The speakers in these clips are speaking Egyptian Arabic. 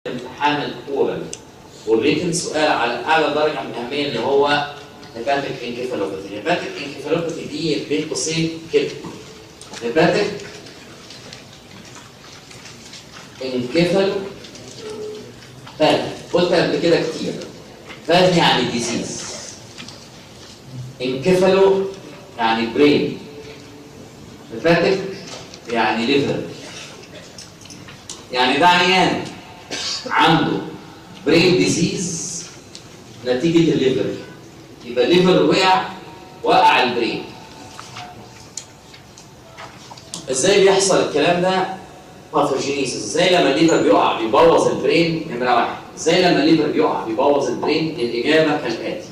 امتحان الاورال والريتن سؤال على اعلى درجه من الاهميه اللي هو هيباتيك انكيفالوباثي هيباتيك انكيفالوباثي دي بين قوسين كده هيباتيك انكيفالو فاهم قلت قبل كده كتير فاهم يعني ديزيز انكيفالو يعني برين هيباتيك يعني ليفر يعني ده عيان عنده برين ديزيز نتيجة الليفر يبقى الليفر وقع وقع البرين ازاي بيحصل الكلام ده باثوجينيسيس ازاي لما الليفر بيقع بيبوظ البرين نمرة واحد ازاي لما الليفر بيقع بيبوظ البرين الإجابة كالآتي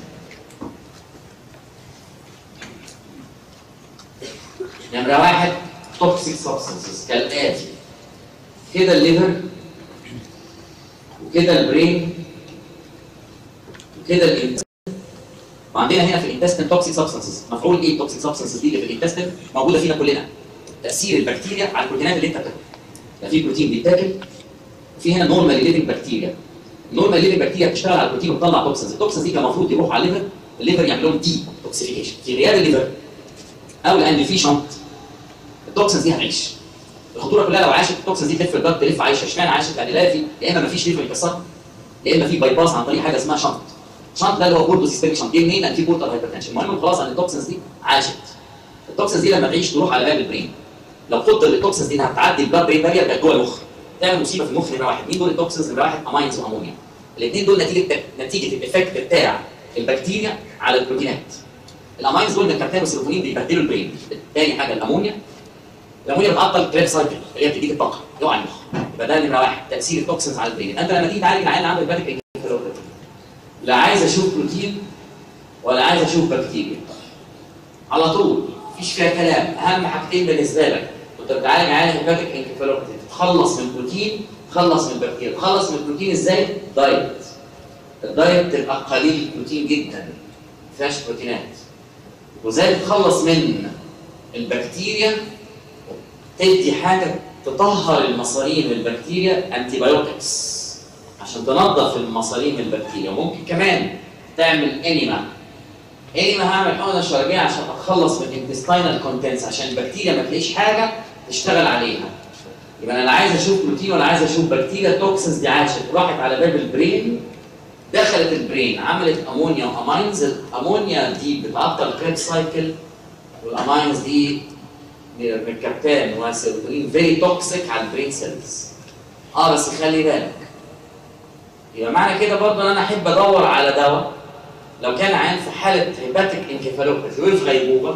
نمرة واحد توكسيك سبستانسز كالآتي كده الليفر وكده البرين وكده الانتستين وعندنا هنا في الانتستين توكسيك سبستانسز مفعول ايه التوكسيك سبستانسز دي اللي في الانتستين موجوده فينا كلنا تاثير البكتيريا على البروتينات اللي انت بتاكلها يعني في بروتين بيتاكل وفي هنا نورمال ليفنج بكتيريا النورمال ليفنج بكتيريا بتشتغل على البروتين وتطلع توكسنز التوكسنز دي كان المفروض يروحوا على الليفر الليفر يعمل لهم دي توكسيفيكيشن في غياب الليفر او لان في شنط التوكسنز دي هتعيش الخطوره كلها لو عاشت التوكسنز دي تلف البلد تلف عايشه اشمعنى عاشت لان لا في يا اما ما فيش ليفر يكسرها يا اما في باي باس عن طريق حاجه اسمها شنط شنط ده اللي هو بورتو سيستميك شنط جه منين؟ لان في بورتال هايبرتنشن المهم خلاص ان التوكسنز دي عاشت التوكسنز دي لما تعيش تروح على باب البرين لو قدر التوكسنز دي انها تعدي البلاد برين بارير بقت جوه المخ تعمل مصيبه في المخ نمره واحد مين دول التوكسنز نمره واحد اماينز وامونيا الاثنين دول نتيجه نتيجه الايفكت بتاع البكتيريا على البروتينات الاماينز دول الكابتين والسيروتونين بيبدلوا البرين تاني حاجه الامونيا الامونيا بتعطل كريب سايكل اللي هي بتديك الطاقه يقع المخ يبقى ده نمره واحد تاثير التوكسنز على البرين انت لما تيجي تعالج العيان عنده هيباتيك انكفالوباثي لا عايز اشوف بروتين ولا عايز اشوف بكتيريا على طول مفيش فيها كلام اهم حاجتين بالنسبه لك كنت بتعالج عيان هيباتيك انكفالوباثي تتخلص من البروتين تخلص من البكتيريا تخلص من البروتين ازاي؟ دايت الدايت تبقى قليل البروتين جدا ما فيهاش بروتينات وازاي تتخلص من البكتيريا تدي حاجه تطهر المصارين من البكتيريا انتي بايوتكس عشان تنظف المصارين من البكتيريا وممكن كمان تعمل انيما انيما هعمل حقنه شرجيه عشان اتخلص من الانتستينال كونتنس عشان البكتيريا ما تلاقيش حاجه تشتغل عليها يبقى انا لا عايز اشوف بروتين ولا عايز اشوف بكتيريا توكسنز دي عاشت راحت على باب البرين دخلت البرين عملت امونيا وامينز الامونيا دي بتعطل كريب سايكل والامينز دي ميركابتان وسيروتونين فيري توكسيك على البرين سيلز اه بس خلي بالك يبقى معنى كده برضه ان انا احب ادور على دواء لو كان عيان في حاله هيباتيك انكفالوباثي وفي غيبوبه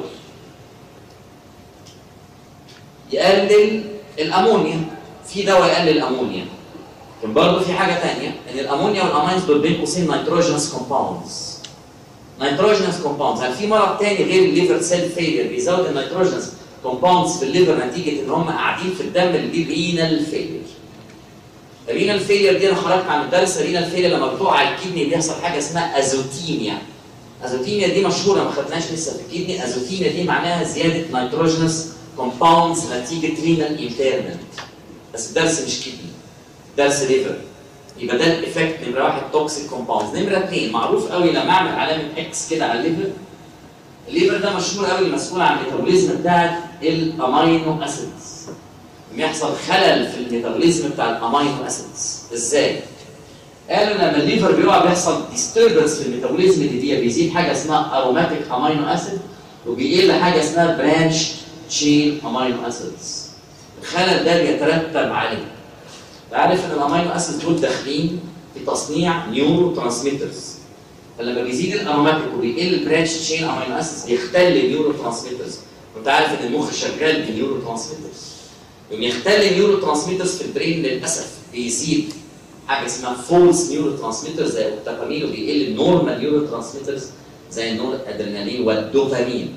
يقلل الامونيا في دواء يقلل الامونيا لكن برضه في حاجه ثانيه ان الامونيا والامينز دول بين قوسين نيتروجينس كومباوندز نيتروجينس كومباوندز هل في مرض ثاني غير الليفر سيل فيلير بيزود النيتروجينس كومباوندز في الليفر نتيجه ان هم قاعدين في الدم اللي دي رينال فيلير الرينال فيلير دي انا خرجت عن الدرس الرينال فيلير لما بتقع على الكدني بيحصل حاجه اسمها ازوتيميا ازوتيميا دي مشهوره ما خدناش لسه في الكدني ازوتيميا دي معناها زياده نيتروجينس كومباوندز نتيجه رينال امبيرمنت بس الدرس مش كدني درس ليفر يبقى ده الايفكت نمره واحد توكسيك كومباوندز نمره اثنين معروف قوي لما اعمل علامه اكس كده على الليفر الليفر ده مشهور قوي مسؤول عن الميتابوليزم بتاعت الامينو اسيدز بيحصل خلل في الميتابوليزم بتاع الامينو اسيدز ازاي؟ قالوا لما الليفر بيقع بيحصل ديستربنس في الميتابوليزم دي, دي بيزيد حاجه اسمها اروماتيك امينو اسيد وبيقل حاجه اسمها برانش تشين امينو اسيدز الخلل ده بيترتب عليه عارف ان الامينو اسيدز دول داخلين في تصنيع نيورو ترانسميترز فلما بيزيد الاروماتيك وبيقل البرانش تشين امينو اسيدز بيختل النيورو ترانسميترز وانت عارف ان المخ شغال بنيورو ترانسميترز يوم يختل النيورو ترانسميترز في البرين للاسف بيزيد حاجه اسمها فولس نيورو ترانسميترز زي الدوبامين وبيقل النورمال نيورو ترانسميترز زي النور الادرينالين والدوبامين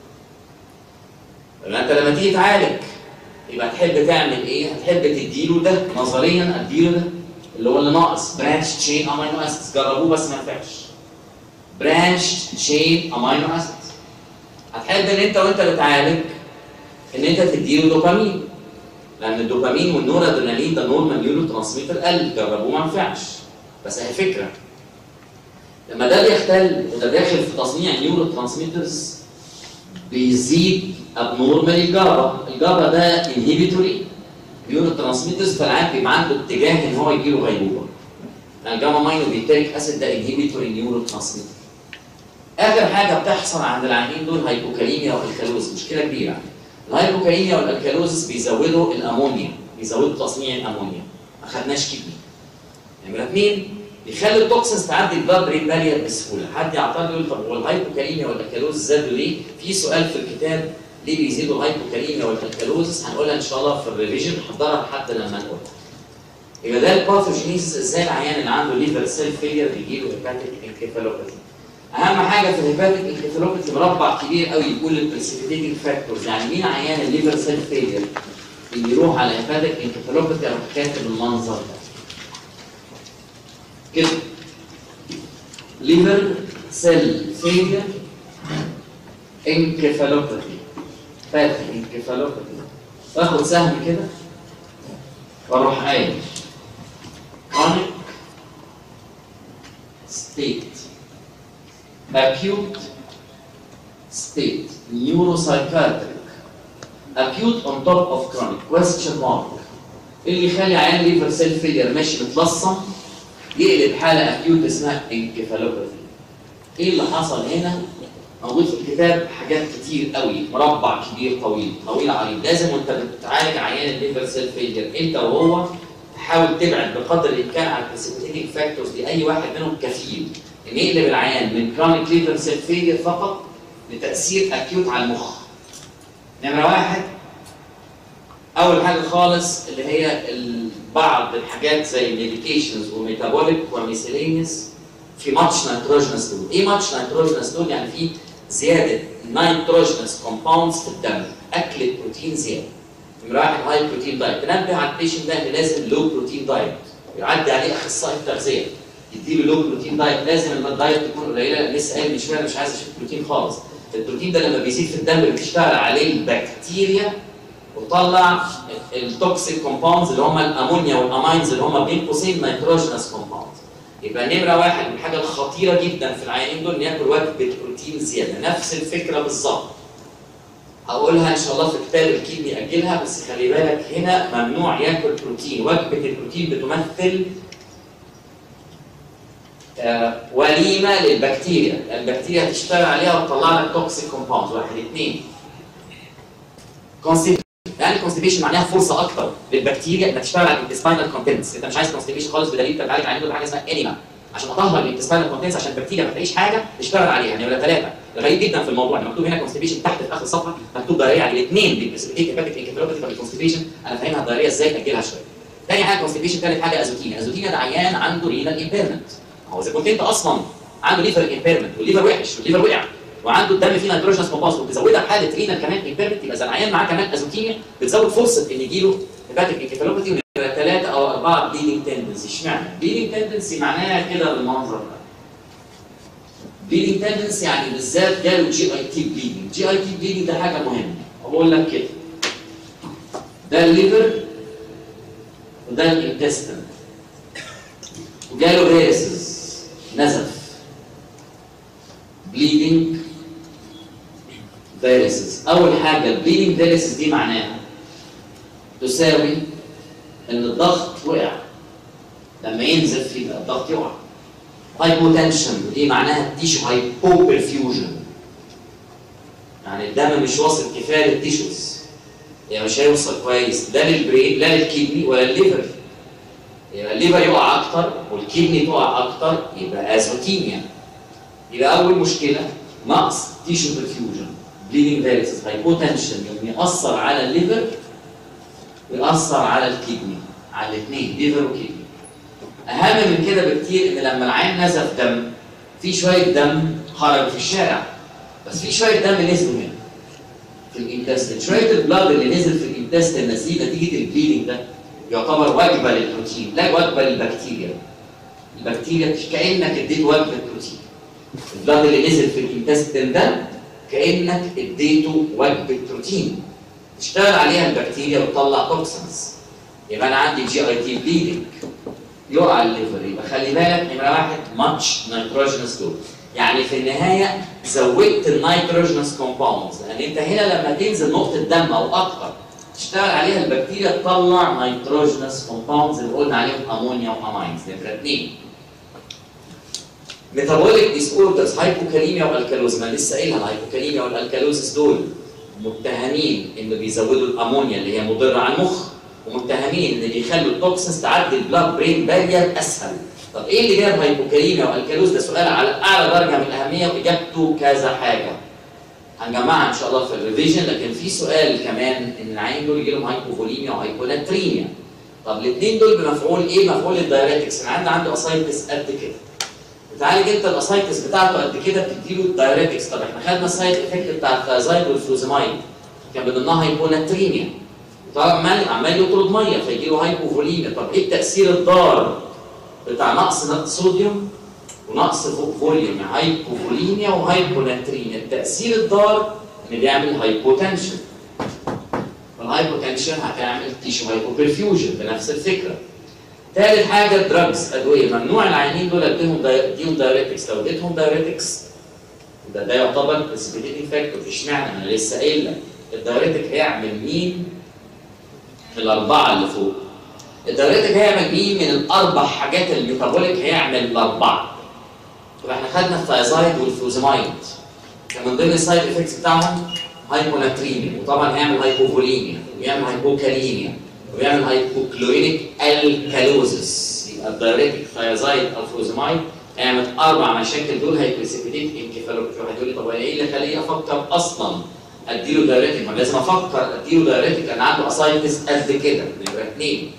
يبقى انت لما تيجي تعالج يبقى تحب تعمل ايه؟ هتحب تديله ده نظريا اديله ده اللي هو اللي ناقص برانش تشين امينو اسيدز جربوه بس ما نفعش برانش تشين امينو اسيدز هتحب ان انت وانت بتعالج ان انت تديله دوبامين لان الدوبامين والنورادرينالين ده نورمال نيورو ترانسميتر قل جربوه ما نفعش بس هي فكره لما ده بيختل وده داخل في تصنيع نيورو ترانسميترز بيزيد ابنورمال الجابا الجابا ده انهبيتوري نيورو ترانسميترز فالعيان بيبقى عنده اتجاه ان هو يجي له غيبوبه الجاما ماينو بيتريك اسيد ده انهبيتوري نيورو ترانسميتر اخر حاجه بتحصل عند العيانين دول هايبوكاليميا والكالوز مشكله كبيره الهايبوكاليميا والالكالوزس بيزودوا الامونيا بيزودوا تصنيع الامونيا ما خدناش كدني نمره اثنين بيخلي التوكسنز تعدي البلاد برين بارير بسهوله حد يعترض يقول طب هو الهايبوكاليميا والالكالوز زادوا ليه؟ في سؤال في الكتاب ليه بيزيدوا الهايبوكاليميا والالكالوزس هنقولها ان شاء الله في الريفيجن نحضرها لحد لما نقولها يبقى ده الباثوجينيسيس ازاي العيان اللي عنده ليفر سيل فيلير بيجي له هيباتيك انكيفالوباثي اهم حاجه في الهيباتيك انكيفالوباثي مربع كبير قوي يقول البريسيبيتيتنج فاكتورز يعني مين عيان الليفر سيل فيلير اللي يروح على هيباتيك انكيفالوباثي اروح كاتب المنظر ده كده ليفر سيل فيلير انكيفالوباثي فاتح انكيفالوباثي باخد سهم كده واروح قايل chronic state acute state neuropsychiatric acute on top of chronic question mark اللي يخلي عيان ليفر سيل فيلير ماشي متلصم يقلب حاله اكيوت اسمها انكفالوباثي ايه اللي حصل هنا موجود في الكتاب حاجات كتير قوي مربع كبير طويل طويل عريض لازم وانت بتعالج عيان الليفر سيل فيلير انت وهو تحاول تبعد بقدر الامكان عن البريسيبيتيتنج فاكتورز دي اي واحد منهم كفيل ان يقلب العيان من كرونيك ليفر سيل فيلير فقط لتاثير اكيوت على المخ نمره واحد اول حاجه خالص اللي هي ال- بعض الحاجات زي ميديكيشنز وميتابوليك وميسيلينيس في ماتش نيتروجينس لود ايه ماتش نيتروجينس لود يعني في زياده نيتروجينس كومباوندز في الدم اكل بروتين زياده نمره واحد هاي بروتين دايت تنبه على البيشنت ده ان لازم لو بروتين دايت يعدي عليه اخصائي التغذيه يديله لو بروتين دايت لازم الدايت تكون قليله لسه قايل من شويه أنا مش عايز اشوف بروتين خالص البروتين ده لما بيزيد في الدم بتشتغل عليه البكتيريا وتطلع التوكسيك كومباوندز اللي هم الامونيا والامينز اللي هم بين قوسين نيتروجينس كومباوند يبقى نمره واحد الحاجه الخطيره جدا في العيانين دول ان ياكل وجبه بروتين زياده نفس الفكره بالظبط هقولها ان شاء الله في كتاب الكيدني اجلها بس خلي بالك هنا ممنوع ياكل بروتين وجبه البروتين بتمثل آه، وليمه للبكتيريا البكتيريا هتشتغل عليها وتطلع لك توكسيك كومباوندز واحد اثنين كونستيبيشن يعني كونستيبيشن معناها فرصه اكتر للبكتيريا انها تشتغل على الانتستينال كونتنتس انت مش عايز كونستيبيشن خالص بدليل انت بتعالج عنده حاجه اسمها انيما عشان اطهر الانتستينال كونتنتس عشان البكتيريا ما تلاقيش حاجه تشتغل عليها يعني ولا ثلاثه غريب جدا في الموضوع يعني مكتوب هنا كونستيبيشن تحت في اخر الصفحه مكتوب ضريريه على الاثنين بالبريسبيتيك هيباتيك انكفالوباثي فالكونستيبيشن انا فاهمها الضريريه ازاي تاجلها شويه ثاني حاجه كونستيبيشن ثالث حاجه ازوتينيا ازوتينيا ده عيان عنده رينال امبيرمنت هو اذا كنت انت اصلا عنده ليفر امبيرمنت والليفر وحش والليفر وقع وعنده الدم فيه نيتروجينس كومباوند وبتزودها بحاله رينال كمان امبيرمنت يبقى اذا العيان معاه كمان ازوتينيا بتزود فرصه ان يجي له هيباتيك انكفالوباثي ونبقى ثلاثه او اربعه بليدنج تندنسي اشمعنى؟ بليدنج تندنسي معناها كده بالمنظر ده بليدنج تندنسي يعني بالذات جاله جي اي تي بليدنج جي اي تي بليدنج ده حاجه مهمه بقول لك كده ده الليفر وده الانتستين وجاله فيرسز نزف بليدنج فيرسز اول حاجه البليدنج فيرسز دي معناها تساوي ان الضغط وقع لما ينزف يبقى الضغط يقع هايبوتنشن ودي معناها تيشو هايبو برفيوجن يعني الدم مش واصل كفايه للتيشوز يعني مش هيوصل كويس لا للبرين لا للكدني ولا الليفر يبقى الليفر يقع اكتر والكدني تقع اكتر يبقى ازوتيميا يبقى اول مشكله نقص تيشو برفيوجن بليدنج فيرسز هايبوتنشن يأثر على الليفر ويأثر على الكدني على الاثنين ليفر وكدني اهم من كده بكتير ان لما العين نزف دم في شويه دم خرج في الشارع بس في شويه دم نزلوا هنا في الانتستين شويه البلاد اللي نزل في الانتستين نتيجه نتيجه البليدنج ده يعتبر وجبه للبروتين لا وجبه للبكتيريا البكتيريا كانك اديت وجبه بروتين البلاد اللي نزل في الانتستين ده كانك اديته وجبه بروتين تشتغل عليها البكتيريا وتطلع توكسنز يبقى انا عندي جي اي تي بليدنج يقع الليفر يبقى خلي بالك نمره واحد ماتش نيتروجينس دول يعني في النهايه زودت النيتروجينس كومباوندز لان انت هنا لما تنزل نقطه دم او اكتر تشتغل عليها البكتيريا تطلع نيتروجينس كومباوندز اللي قلنا عليهم امونيا وامينز نمره اثنين ميتابوليك ديس اوردرز هايبوكاليميا والكالوز ما لسه قايلها الهايبوكاليميا والالكالوزس دول متهمين انه بيزودوا الامونيا اللي هي مضره على المخ ومتهمين ان بيخلوا التوكسنز تعدي البلاد برين بارير اسهل طب ايه اللي جاب هايبوكاليميا والكالوز ده سؤال على اعلى درجه من الاهميه واجابته كذا حاجه هنجمعها ان شاء الله في الريفيجن لكن في سؤال كمان ان العين دول يجي لهم هايبوفوليميا وهايبوناتريميا طب الاثنين دول بمفعول ايه؟ مفعول الدايريتكس انا عندي عنده اسايتس قد كده بتعالج انت الاسايتس بتاعته قد كده بتديله الدايريتكس طب احنا خدنا السايد افكت بتاع الثايزايد والفلوزمايد كان من ضمنها هايبوناتريميا طبعا عمال عمال يطرد ميه فيجي له هايبوفوليميا طب ايه التاثير الضار بتاع نقص صوديوم ونقص فوليوم هايبوفوليميا وهايبوناتريميا التاثير الضار ان بيعمل هايبوتنشن والهايبوتنشن هتعمل تيشو هايبوبرفيوجن بنفس الفكره ثالث حاجه دراجز ادويه ممنوع العيانين دول اديهم اديهم دايريتكس لو اديتهم دايريتكس ده ده يعتبر بريسبيتيتنج فاكتور اشمعنى انا لسه قايل لك الدايريتك هيعمل مين من الاربعه اللي فوق الدايريتك هيعمل مين من الاربع حاجات الميتابوليك هيعمل الاربعه طب احنا خدنا الثايزايد والفلوزمايد كان من ضمن السايد افكتس بتاعهم هايبوناتريميا وطبعا هيعمل هايبوفوليميا ويعمل هايبوكاليميا ويعمل هايبوكلورينيك الكالوزس يبقى الدايريتك ثايزايد او فلوزمايد هيعمل اربع مشاكل دول هيبريسيبيتيت انكفالوباثي واحد يقول لي طب ايه اللي خليني افكر اصلا اديله دايريتك ما لازم افكر اديله دايريتك انا عنده اسايتس قد كده نمره اثنين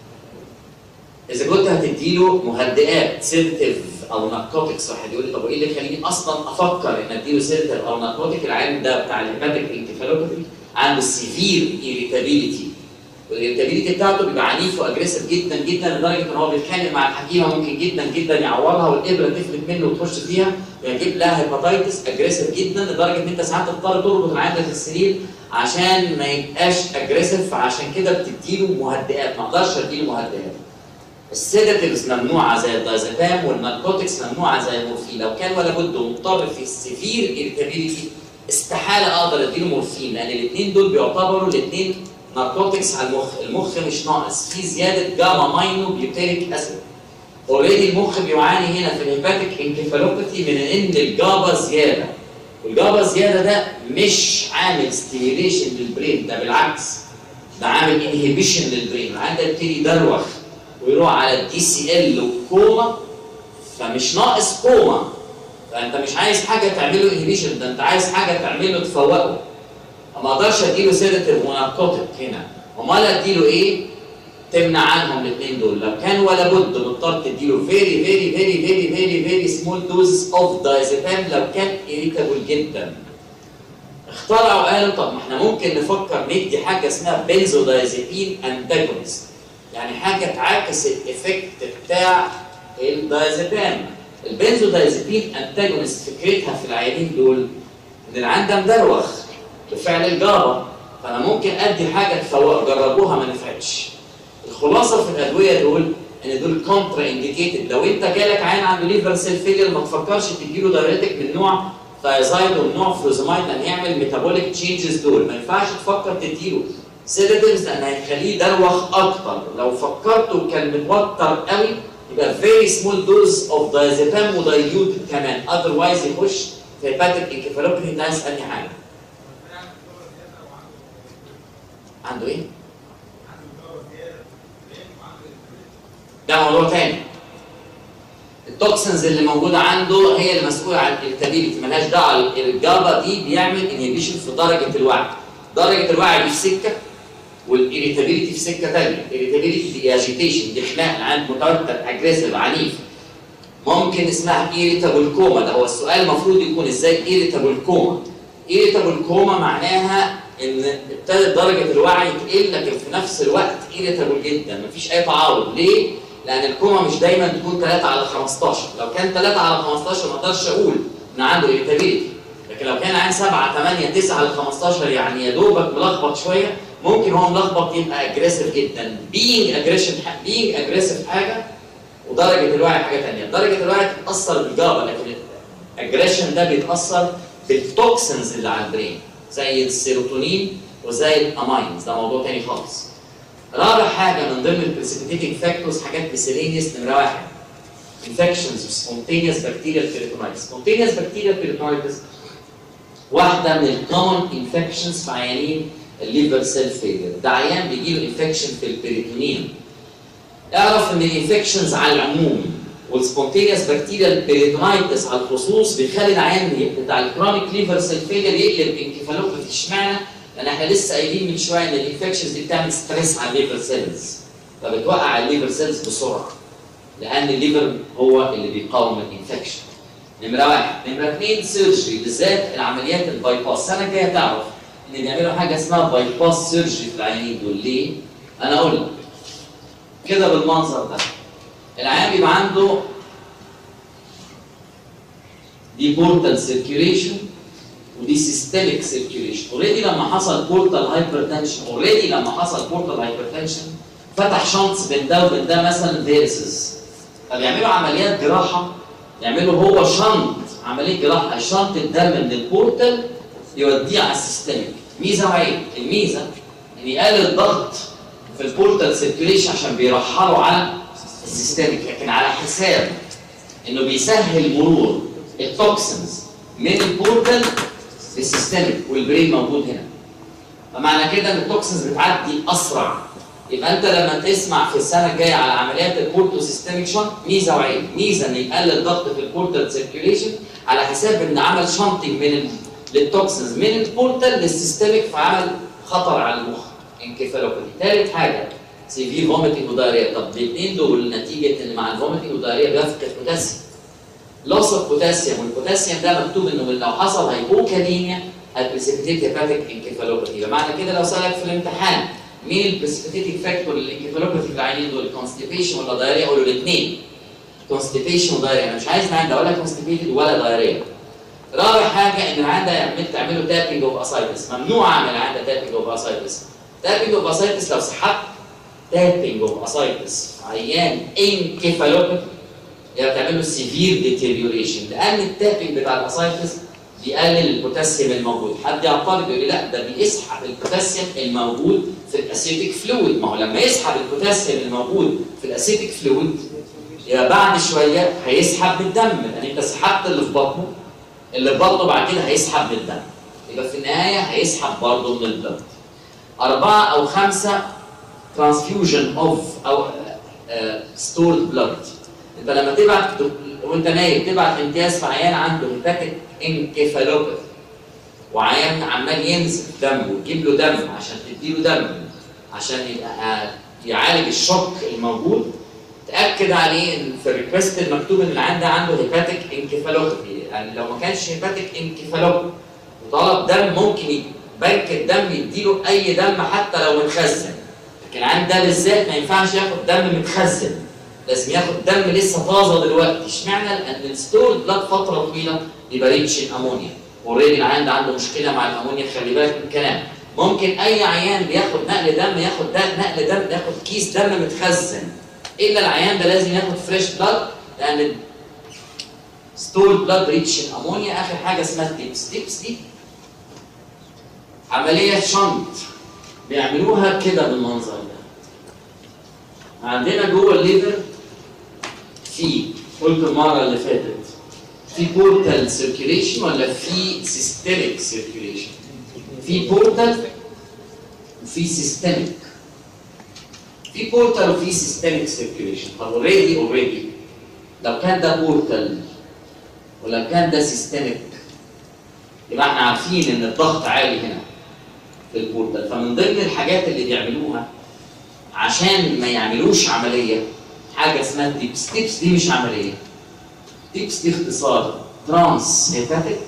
اذا كنت هتديله مهدئات سيدتيف او ناركوتكس واحد يقول لي طب ايه اللي يخليني اصلا افكر ان اديله سيدتيف او ناركوتيك العيان ده بتاع الهيباتيك انكفالوباثي عنده سيفير irritability والارتابيليتي بتاعته بيبقى عنيف واجريسيف جدا جدا لدرجه ان هو بيتخانق مع الحكيمه ممكن جدا جدا يعورها والابره تفلت منه وتخش فيها ويجيب لها هيباتيتس اجريسيف جدا لدرجه ان انت ساعات تضطر تربط العيان ده في السرير عشان ما يبقاش اجريسيف فعشان كده بتديله مهدئات ما اقدرش اديله مهدئات السيداتيفز ممنوعه زي الدايزابام والناركوتكس ممنوعه زي المورفين لو كان ولا بد مضطر في السيفير irritability استحاله اقدر اديله مورفين لان الاثنين دول بيعتبروا الاثنين ناركوتكس على المخ، المخ مش ناقص، في زياده جاما ماينو بيوتيريك اسيد. اوريدي المخ بيعاني هنا في الهيباتيك انكفالوباثي من ان الجابا زياده. والجابا زياده ده مش عامل ستيميليشن للبرين ده بالعكس ده عامل انهبيشن للبرين، عنده يبتدي يدروخ ويروح على الدي سي ال وكوما فمش ناقص كوما فانت مش عايز حاجه تعمله انهبيشن ده انت عايز حاجه تعمله تفوقه ما اقدرش اديله سيداتيف وناركوتيك هنا امال اديله ايه تمنع عنهم الاثنين دول لو كان ولا بد مضطر تديله فيري فيري فيري فيري فيري فيري سمول دوز اوف دايزيبام لو كان اريتابل جدا اخترعوا قالوا طب ما احنا ممكن نفكر ندي حاجه اسمها بنزودايزيبين انتاجونست يعني حاجه تعاكس الايفكت بتاع الدايزيبام البنزودايزيبين انتاجونست فكرتها في العيانين دول ان العيان ده مدروخ بفعل الجابا فانا ممكن ادي حاجه تفوق جربوها ما نفعتش الخلاصه في الادويه دول ان دول كونترا انديكيتد لو انت جالك عين عنده ليفر سيل فيلير ما تفكرش تديله دايريتك من نوع ثايزايد ومن نوع فلوزمايد لان هيعمل ميتابوليك تشينجز دول ما ينفعش تفكر تديله سيداتيفز لان هيخليه يدروخ اكتر لو فكرته وكان متوتر قوي يبقى فيري سمول دوز اوف دايزيبام ودايلوتد كمان اذروايز يخش في هيباتيك انكفالوباثي انت عايز انهي حاجه عنده ايه؟ ده موضوع تاني التوكسنز اللي موجوده عنده هي المسؤوله عن الارتابيلتي ملهاش دعوه الجابا دي بيعمل انهبيشن في درجه الوعي درجه الوعي دي في سكه والاريتابيلتي في سكه ثانيه الاريتابيلتي دي اجيتيشن دي خناق عند متوتر اجريسيف عنيف ممكن اسمها irritable كوما ده هو السؤال المفروض يكون ازاي irritable كوما irritable كوما معناها ان ابتدت درجه الوعي تقل لكن في نفس الوقت irritable جدا مفيش اي تعارض ليه؟ لان الكوما مش دايما تكون 3 على 15 لو كان 3 على 15 ما اقدرش اقول ان عنده irritability لكن لو كان عين 7 8 9 ل 15 يعني يا دوبك ملخبط شويه ممكن هو ملخبط يبقى اجريسيف جدا being aggression being aggressive حاجه ودرجه الوعي حاجه ثانيه درجه الوعي بتتاثر بالجابا لكن الاجريشن ده بيتاثر بالتوكسنز اللي على البرين زي السيروتونين وزي الامينز ده موضوع تاني خالص رابع حاجه من ضمن البريسيبيتيتنج فاكتورز حاجات miscellaneous نمره واحد infections spontaneous bacterial peritonitis spontaneous bacterial peritonitis واحده من الكومن انفكشنز في عيانين الليفر سيل فيلير ده عيان بيجي له انفكشن في البريتونيوم اعرف ان الانفكشنز على العموم والسبونتينيوس بكتيريال بيريتونايتس على الخصوص بيخلي العيان بتاع الكرونيك ليفر سيل فيلير يقلب انكفالوباثي اشمعنى؟ لان احنا لسه قايلين من شويه ان الانفكشنز دي بتعمل ستريس على الليفر سيلز فبتوقع الليفر سيلز بسرعه لان الليفر هو اللي بيقاوم الانفكشن نمره واحد نمره اثنين سيرجري بالذات العمليات الباي باس السنه الجايه تعرف ان بيعملوا حاجه اسمها باي باس سيرجري في العيانين دول ليه؟ انا اقول لك كده بالمنظر ده العيان بيبقى عنده دي بورتال سيركيوليشن ودي سيستميك سيركيوليشن اوريدي لما حصل بورتال هايبرتنشن اوريدي لما حصل بورتال هايبرتنشن فتح شانس بين ده وبين ده مثلا فيرسز فبيعملوا عمليات جراحه يعملوا هو شنط عمليه جراحه شنط الدم من البورتال يوديه على السيستميك ميزه وعيب الميزه ان يقلل الضغط في البورتال سيركيوليشن عشان بيرحلوا على السيستميك لكن على حساب انه بيسهل مرور التوكسنز من البورتال للسيستميك والبرين موجود هنا فمعنى كده ان التوكسنز بتعدي اسرع يبقى انت لما تسمع في السنه الجايه على عمليات البورتو سيستميك شنط ميزه وعيب ميزه ان يقلل الضغط في البورتال سيركيوليشن على حساب ان عمل شنطنج من ال... للتوكسنز من البورتال للسيستميك فعمل خطر على المخ انكفالوباثي ثالث حاجه سيفير فوميتنج ودايريا طب الاثنين دول نتيجه ان مع الفوميتنج ودايريا بيفقد بوتاسيوم لوس اوف بوتاسيوم والبوتاسيوم ده مكتوب انه لو حصل هيبوكاليميا هتبريسيبيتيت هيباتيك انكفالوباثي فمعنى كده لو سالك في الامتحان مين البريسيبيتيتنج فاكتور للانكفالوباثي في العينين دول كونستيبيشن ولا دايريا قولوا الاثنين كونستيبيشن ودايريا انا مش عايز عندي ولا كونستيبيتد ولا دايريا رابع حاجه ان العيان ده يعمل تعمله تابنج اوف اسايتس ممنوع اعمل العيان ده تابنج اوف اسايتس تابنج اوف اسايتس لو سحبت تابنج اوف اسايتس عيان انكفالوباثي يبقى بتعمل له سيفير ديتيريوريشن لان التابنج بتاع الاسايتس بيقلل البوتاسيوم الموجود حد يعترض يقول لي لا ده بيسحب البوتاسيوم الموجود في الاسيتيك فلويد ما هو لما يسحب البوتاسيوم الموجود في الاسيتيك فلويد يبقى بعد شويه هيسحب من الدم لان انت سحبت اللي في بطنه اللي في بطنه بعد كده هيسحب من الدم يبقى في النهايه هيسحب برضه من الدم أربعة أو خمسة ترانسفيوجن أوف أو ستورد بلاد أنت لما تبعت وأنت نايم تبعت امتياز في عيان عنده هيباتيك انكفالوباثي وعيان عمال ينزل دم وتجيب له دم عشان تديله دم عشان يبقى يعالج الشوك الموجود تاكد عليه ان في الريكوست المكتوب ان العيان ده عنده هيباتيك انكفالوباثي يعني لو ما كانش هيباتيك انكفالوباثي وطلب دم ممكن بنك الدم يديله اي دم حتى لو متخزن لكن العيان ده بالذات ما ينفعش ياخد دم متخزن لازم ياخد دم لسه طازه دلوقتي اشمعنى لان الستور بلاد فتره طويله يبقى ريتش الامونيا اوريدي العيان ده عنده مشكله مع الامونيا خلي بالك من الكلام ممكن اي عيان بياخد نقل دم ياخد ده نقل دم ياخد كيس دم متخزن الا العيان ده لازم ياخد فريش بلاد لان ستور بلاد ريتش الامونيا اخر حاجه اسمها تيبس تيبس دي عمليه شنط بيعملوها كده بالمنظر ده عندنا جوه الليفر في قلت المره اللي فاتت في بورتال سيركيوليشن ولا في سيستميك سيركيوليشن في بورتال وفي سيستميك في بورتال وفي سيستميك سيركيوليشن طب اوريدي اوريدي لو كان ده بورتال ولو كان ده سيستميك يبقى احنا عارفين ان الضغط عالي هنا في البورتال فمن ضمن الحاجات اللي بيعملوها عشان ما يعملوش عمليه حاجه اسمها تيبس تيبس دي مش عمليه تيبس دي اختصار ترانس هيباتيك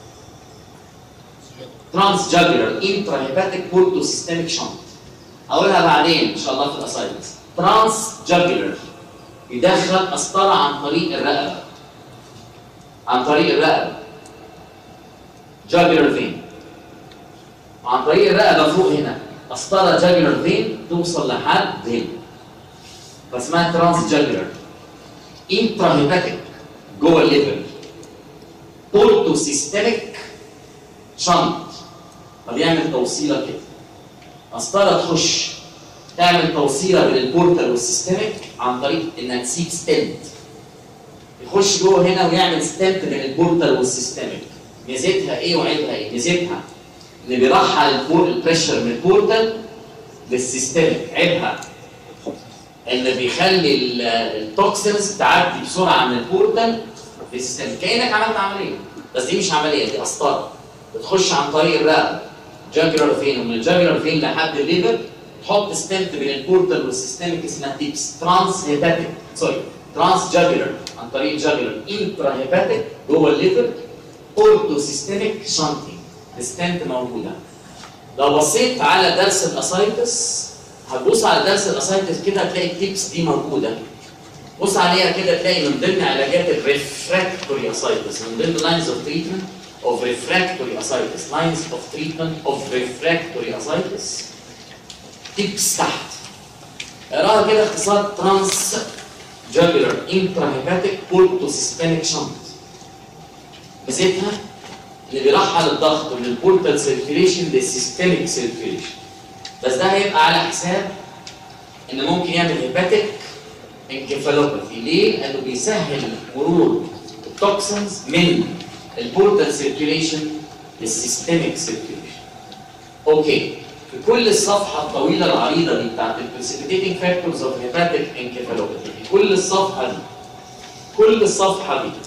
ترانس جاجولار انترا هيباتيك بورتو سيستميك شنط اقولها بعدين ان شاء الله في الاسايتس ترانس جاجولار يدخل قسطره عن طريق الرقبه عن طريق الرقبه جاجولار فين عن طريق الرقبه فوق هنا قسطره جاجولار فين توصل لحد هنا فاسمها ترانس جاجولار انترا هيباتيك جوه الليفر بورتو سيستميك شنط فبيعمل توصيله كده قسطره تخش تعمل توصيله بين البورتال والسيستميك عن طريق انها تسيب ستنت يخش جوه هنا ويعمل ستنت بين البورتال والسيستميك ميزتها ايه وعيبها ايه؟ ميزتها ان بيرحل البور البريشر من البورتال للسيستميك عيبها ان بيخلي ال- التوكسينز تعدي بسرعه من البورتال للسيستميك كانك عملت عمليه بس دي مش عمليه دي قسطره بتخش عن طريق الرقبه جاجولار فين ومن الجاجولار فين لحد الليفر تحط ستنت بين البورتال والسيستميك اسمها تيبس ترانس هيباتيك سوري ترانس جاجولار عن طريق الجاجولار انترا هيباتيك جوه الليفر اورتو سيستميك شانتي الستنت موجوده لو بصيت على درس الاسايتس هتبص على درس الاسايتس كده هتلاقي التيبس دي موجوده بص عليها كده تلاقي من ضمن علاجات الريفراكتوري اسايتس من ضمن لاينز اوف تريتمنت of refractory ascites lines of treatment of refractory ascites tips تحت اقراها كده اختصار ترانس جاجولار انترا هيباتيك بورتو سيستميك شنط ميزتها اللي بيرحل الضغط من البورتال سيركيليشن للسيستميك سيركيليشن بس ده هيبقى على حساب ان ممكن يعمل هيباتيك انكفالوباثي ليه؟ لانه بيسهل مرور التوكسنز من البورتال سيركيليشن للسيستميك سيركيليشن اوكي في كل الصفحه الطويله العريضه دي بتاعت البريسيبيتيتنج فاكتورز اوف هيباتيك انكفالوباثي في كل الصفحه دي كل الصفحه دي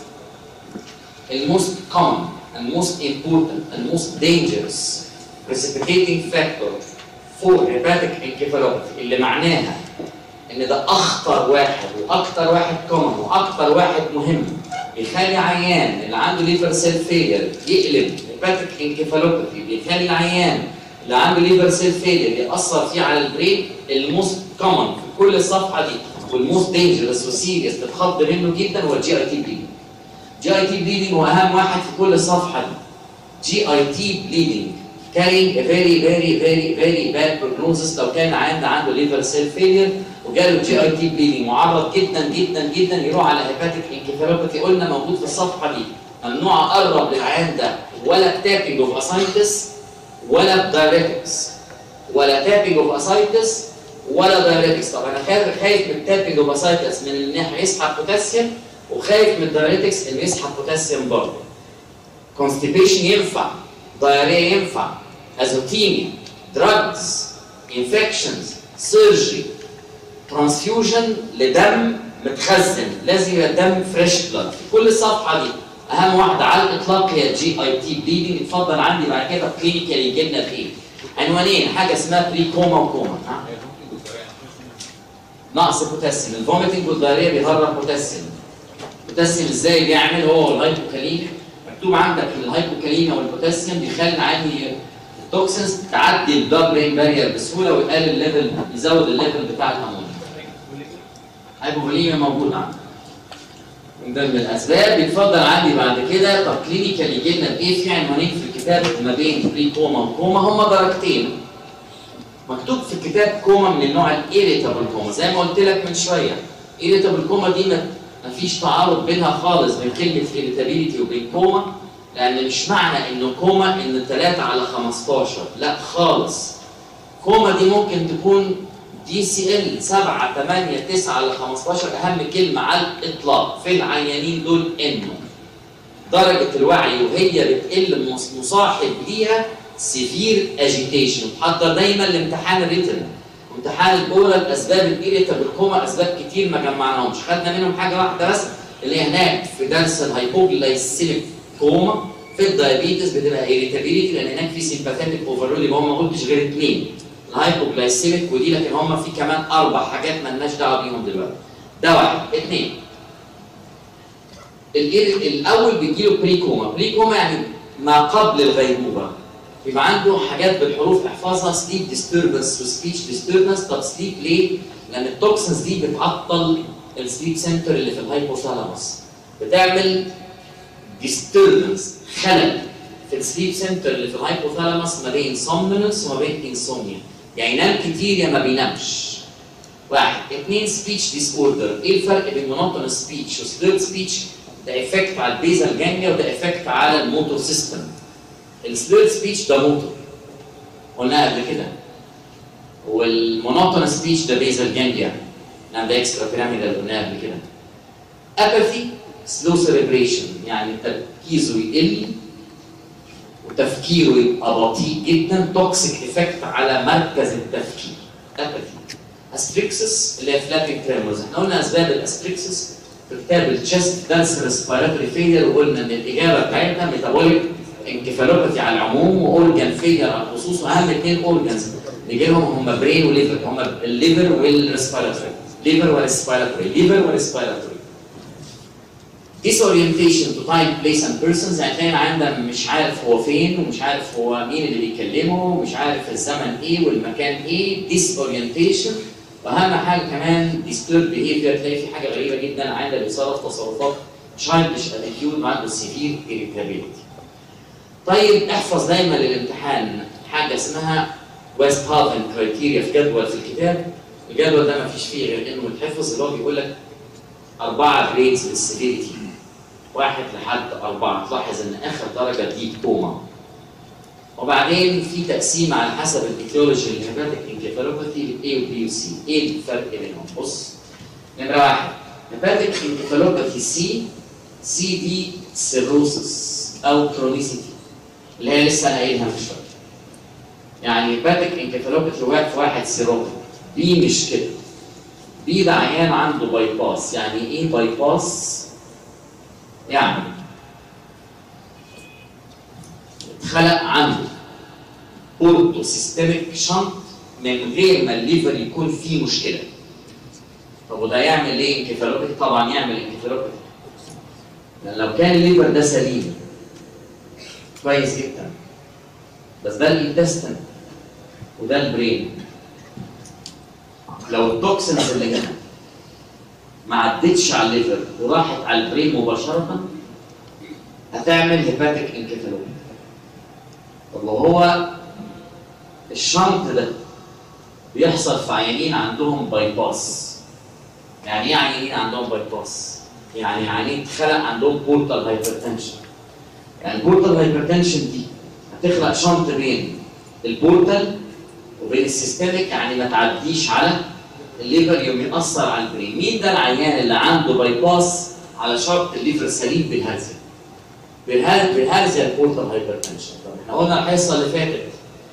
الموست common and most important and most dangerous precipitating factor for hepatic encephalopathy اللي معناها ان ده اخطر واحد واكتر واحد كومن واكتر واحد مهم بيخلي عيان اللي عنده ليفر سيل فيلير يقلب هيباتيك انكفالوباثي بيخلي العيان اللي عنده ليفر سيل فيلير ياثر فيه على البرين الموست كومن في كل الصفحه دي والموست دينجرس وسيريس تتخض منه جدا هو الجي اي تي بليدنج جي اي تي بليدنج هو اهم واحد في كل الصفحه دي جي اي تي بليدنج carrying a very very very very bad prognosis لو كان عيان عنده ليفر سيل فيلير وجاله جي اي تي بليدنج معرض جدا جدا جدا يروح على هيباتيك انكفالوباثي قلنا موجود في الصفحه دي ممنوع اقرب للعيان ده ولا تابنج اوف اسايتس ولا دايريتكس ولا تابنج اوف اسايتس ولا دايريتكس طب انا خايف خايف من التابنج اوف اسايتس من ان هيسحب بوتاسيوم وخايف من الدايريتكس انه يسحب بوتاسيوم برضه كونستيبيشن ينفع diarrhea ينفع ازوتيميا drugs infections surgery transfusion لدم متخزن لازم يبقى الدم فريش بلاد في كل الصفحه دي اهم واحده على الاطلاق هي جي اي تي بليدنج اتفضل عندي بعد كده كلينيكال يجي لنا بايه؟ عنوانين حاجه اسمها بري كوما وكوما ها؟ نقص بوتاسيوم الفوميتنج والدايريا بيهرب بوتاسيوم البوتاسيوم ازاي بيعمل هو والهايبوكاليميا مكتوب عندك ان الهايبوكاليميا والبوتاسيوم بيخلي عادي التوكسينز تعدي البلاد برين بارير بسهوله ويقلل الليفل يزود الليفل بتاع الهرمون هايبوكاليميا موجود عندك من ضمن الاسباب بيتفضل عندي بعد كده طب كلينيكال يجي لنا بايه في عنوانين في الكتاب ما بين بري كوما وكوما هما درجتين مكتوب في الكتاب كوما من النوع الايريتابل كوما زي ما قلت لك من شويه ايريتابل كوما دي ما مفيش تعارض بينها خالص بين كلمه irritability وبين كوما لان مش معنى انه كوما ان 3 على 15 لا خالص كوما دي ممكن تكون دي سي ال 7 8 9 على 15 اهم كلمه على الاطلاق في العيانين دول انه درجه الوعي وهي بتقل مص- مصاحب ليها سيفير اجيتيشن حضر دايما لامتحان الريتن امتحان الاورال اسباب الاريتابل كوما اسباب كتير ما جمعناهمش خدنا منهم حاجه واحده بس اللي هي هناك في درس الهايبوجلايسيميك كوما في الدايابيتس بتبقى irritability لان هناك في سيمباثيتك اوفرلود يبقى هم ما قلتش غير اثنين الهايبوجلايسيميك ودي لكن هم في كمان اربع حاجات ما لناش دعوه بيهم دلوقتي ده واحد اثنين الإير- الاول بيجيله بري كوما بري كوما يعني ما قبل الغيبوبه يبقى عنده حاجات بالحروف احفظها سليب ديستربنس وسبيتش ديستربنس طب سليب ليه؟ لان التوكسنز دي بتعطل السليب سنتر اللي في الهايبوثالاموس بتعمل ديستربنس خلل في السليب سنتر اللي في الهايبوثالاموس ما بين سومنولنس وما بين انسومنيا يعني ينام كتير يا ما بينامش واحد اثنين سبيتش ديس اوردر ايه الفرق بين مونوتونس سبيتش وسليرد سبيتش ده افكت على البيزال جانجليا وده افكت على الموتور سيستم السليرد سبيتش ده موتور قلناها قبل كده والمونوتونس سبيتش ده بيزال جانجليا نعم ده اكسترا بيراميدال قلناها قبل كده apathy slow cerebration يعني تركيزه يقل وتفكيره يبقى بطيء جدا توكسيك افكت على مركز التفكير apathy استريكسس اللي هي فلابينج تريمورز احنا قلنا اسباب الاستريكسس في كتاب التشست درس ريسبيراتوري فيلير وقلنا ان الاجابه بتاعتها ميتابوليك انكفالوباثي على العموم واورجان فيلير على الخصوص واهم اثنين اورجانز اللي جايبهم هم برين وليفر هم الليفر والريسبيراتوري ليفر وريسبيراتوري ليفر وريسبيراتوري disorientation to time place and persons يعني تلاقي عندك مش عارف هو فين ومش عارف هو مين اللي بيكلمه ومش عارف الزمن ايه والمكان ايه disorientation واهم حاجه كمان disturbed behavior تلاقي في حاجه غريبه جدا عنده بيتصرف تصرفات childish attitude وعنده severe irritability. طيب احفظ دايما للامتحان حاجه اسمها ويست هافن كرايتيريا في جدول في الكتاب الجدول ده ما فيش فيه غير انه يتحفظ اللي هو بيقول لك اربعه جريدز للسيفيريتي واحد لحد أربعة تلاحظ إن آخر درجة دي كوما وبعدين في تقسيم على حسب الايتيولوجي الهيباتيك انكفالوباثي ل A و B و C ايه الفرق بينهم؟ بص نمرة واحد هيباتيك انكفالوباثي سي سي دي سيروسس أو كرونيسيتي اللي هي لسه أنا قايلها من شوية يعني هيباتيك انكفالوباثي واقف واحد سيروبي بي مش كده بي ده عيان عنده باي باس يعني ايه باي باس؟ يعني اتخلق عنده اورتو سيستميك شنط من غير ما الليفر يكون فيه مشكله طب وده يعمل ايه انكفالوباثي؟ طبعا يعمل انكفالوباثي لان لو كان الليفر ده سليم كويس جدا بس ده الانتستن وده البرين لو التوكسنز اللي هنا ما عدتش على الليفر وراحت على البرين مباشرة هتعمل هيباتيك انكفالوباثي طب وهو الشنط ده بيحصل في عيانين عندهم باي باس يعني ايه عيانين عندهم باي باس؟ يعني عيانين اتخلق عندهم بورتال هايبرتنشن يعني البورتال هايبرتنشن دي هتخلق شنط بين البورتال وبين السيستميك يعني ما تعديش على الليفر يوم يأثر على البرين مين ده العيان اللي عنده باي باس على شرط الليفر سليم بالهرزة بالهرزة بالهرزة البورتال هايبرتنشن طب احنا قلنا الحصة اللي فاتت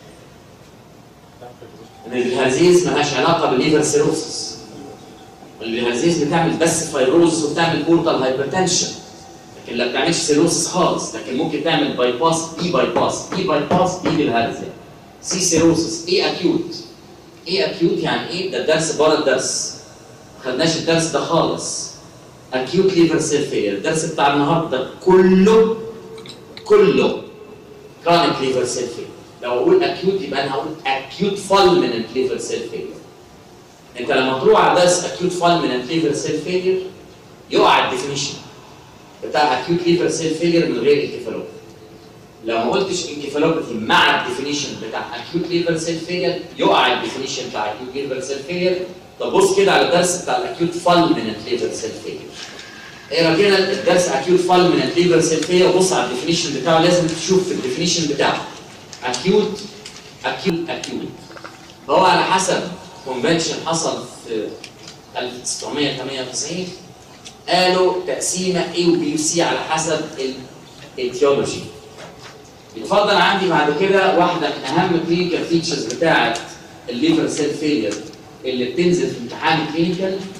ان الهرزيز ملهاش علاقة بالليفر سيروسس الهرزيز بتعمل بس فايبروزس وبتعمل بورتال هايبرتنشن لكن لا بتعملش سيروسس خالص لكن ممكن تعمل باي باس بي باي باس بي باي باس بي بالهرزة سي سيروسس ايه اكيوت ايه اكيوت يعني ايه ده الدرس بره الدرس ما خدناش الدرس ده خالص اكيوت ليفر سيل فيلير الدرس بتاع النهارده كله كله كرونيك ليفر سيل فيلير لو اقول اكيوت يبقى انا هقول اكيوت فالمننت ليفر سيل فيلير انت لما تروح على درس اكيوت فالمننت ليفر سيل فيلير يقع الديفينيشن بتاع اكيوت ليفر سيل فيلير من غير انكفالوباثي لو ما قلتش انكفالوباثي مع الديفينيشن بتاع اكيوت ليفر سيل فيلير يقع الديفينيشن بتاع اكيوت ليفر سيل فيلير طب بص كده على الدرس بتاع الاكيوت فالمننت ليفر سيل فيلير اقرا كده الدرس اكيوت فالمننت ليفر سيل فيلير وبص على الديفينيشن بتاعه لازم تشوف في الديفينيشن بتاعه اكيوت اكيوت اكيوت فهو على حسب كونفنشن حصل في 1998 قالوا تقسيمه A و B و C على حسب الايتيولوجي يتفضل عندي بعد كده واحده من اهم كلينيكال فيتشرز بتاعه الليفر سيل فيلير اللي بتنزل في امتحان الكلينيكال